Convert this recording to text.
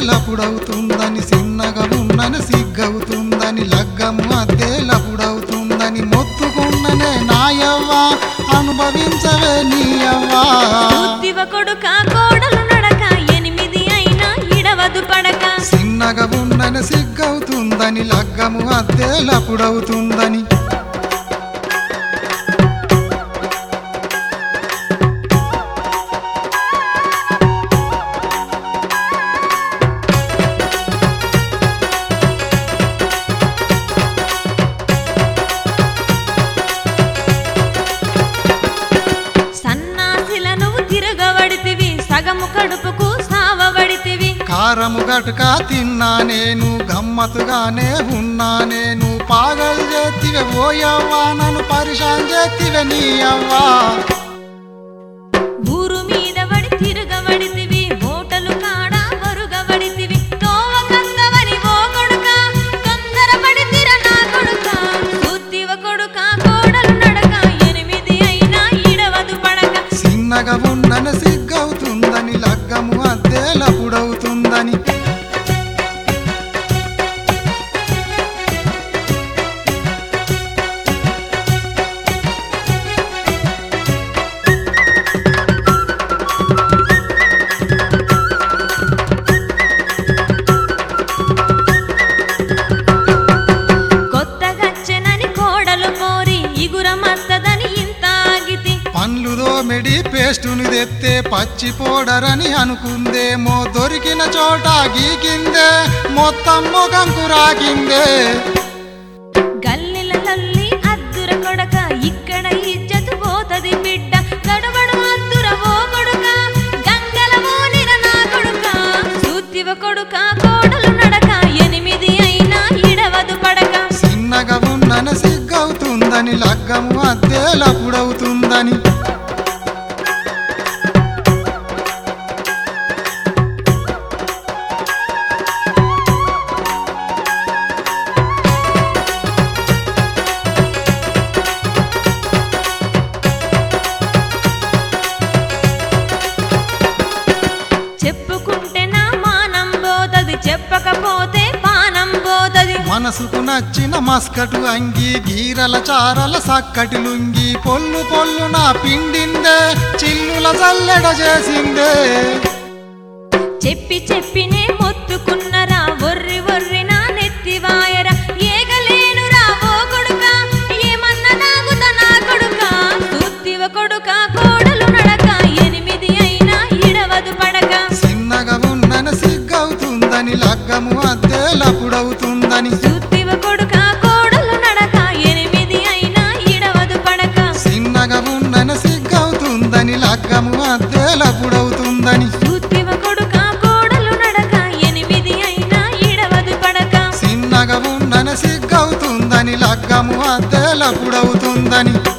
అద్దేలపుడవుతుందని చిన్నగా ఉన్నని సిగ్గవుతుందని లగ్గము అద్దేలపుడవుతుందని మొత్తుకున్ననే నాయవ్వా అనుభవించవే నీయవ్వా బుద్ధివ కొడుక కోడలు నడక ఎనిమిది అయినా ఇడవదు పడక చిన్నగా ఉన్నని సిగ్గవుతుందని లగ్గము అద్దేలపుడవుతుందని సన్నాసిల నువ్వు తిరగబడితివి సగము కడుపుకు సావబడితివి కారము గటుక తిన్నా నేను గమ్మతుగానే ఉన్నా నేను పాగలు చేతివే ఓయవ్వా నన్ను పరిశాన్ చేతివే నీ అవ్వా ఊరు మీద పడి తిరగబడితివి ఓటలు కాడ వరుగబడితివి తోవ కందవని ఓ కొడుక తొందరపడి తిర నా కొడుక సూత్తివ కొడుక కోడలు నడక ఎనిమిది అయినా ఇడవదు పడక చిన్నగా ఉన్నని సిగ్గవుతుందని లగ్గము అద్దేలపుడవుతుందని కొత్తగచ్చెనని కోడలు కోరి ఇగురమత్తదని ఇంత ఆగితి పండ్లు దోమెడి పేస్టుని తెత్తే పచ్చి పోడరని అనుకుందేమో దొరికిన చోట గీకిందే మొత్తం ముఖంకు రాకిందే గల్లిల లల్లి అద్దుర కొడక ఇక్కడ ఇజ్జతు పోతది బిడ్డ గడబడు అద్దుర ఓ కొడుక గంగల మోనిన నా కొడుక సూత్తివ కొడుక కోడలు నడక ఎనిమిది అయినా ఇడవదు పడక చిన్నగా ఉన్నని సిగ్గవుతుందని లగ్గము అద్దేలపుడవుతుందని చెప్పుకుంటే నా మానం పోతది చెప్పకపోతే పానం పోతది మనసుకు నచ్చిన మస్కటు అంగి గీరల చారల సక్కటి లుంగి పొల్లు పొల్లు నా పిండిందే చిల్లుల జల్లెడ చేసిందే చెప్పి చెప్పినే మొత్తుకున్నరా ఒర్రి ఒర్రి నా నెత్తి వాయరా ఏగలేనురా ఓ కొడుక ఏమన్నా నాగుత నా కొడుక సూత్తివ కొడుక కోడలు నడక ఎనిమిది అయినా ఇడవదు పడక చిన్నగా ఉన్నని సిగ్గవుతుందని లగ్గము అద్దేలపుడవుతుందని సూత్తివ కొడుక కోడలు నడక ఎనిమిది అయినా ఇడవదు పడక చిన్నగా ఉన్నని సిగ్గవుతుందని లగ్గము అద్దేలపుడవుతుందని సూత్తివ కొడుక కోడలు నడక ఎనిమిది అయినా ఇడవదు పడక చిన్నగా ఉన్నని సిగ్గవుతుందని లగ్గము అద్దేలపుడవుతుందని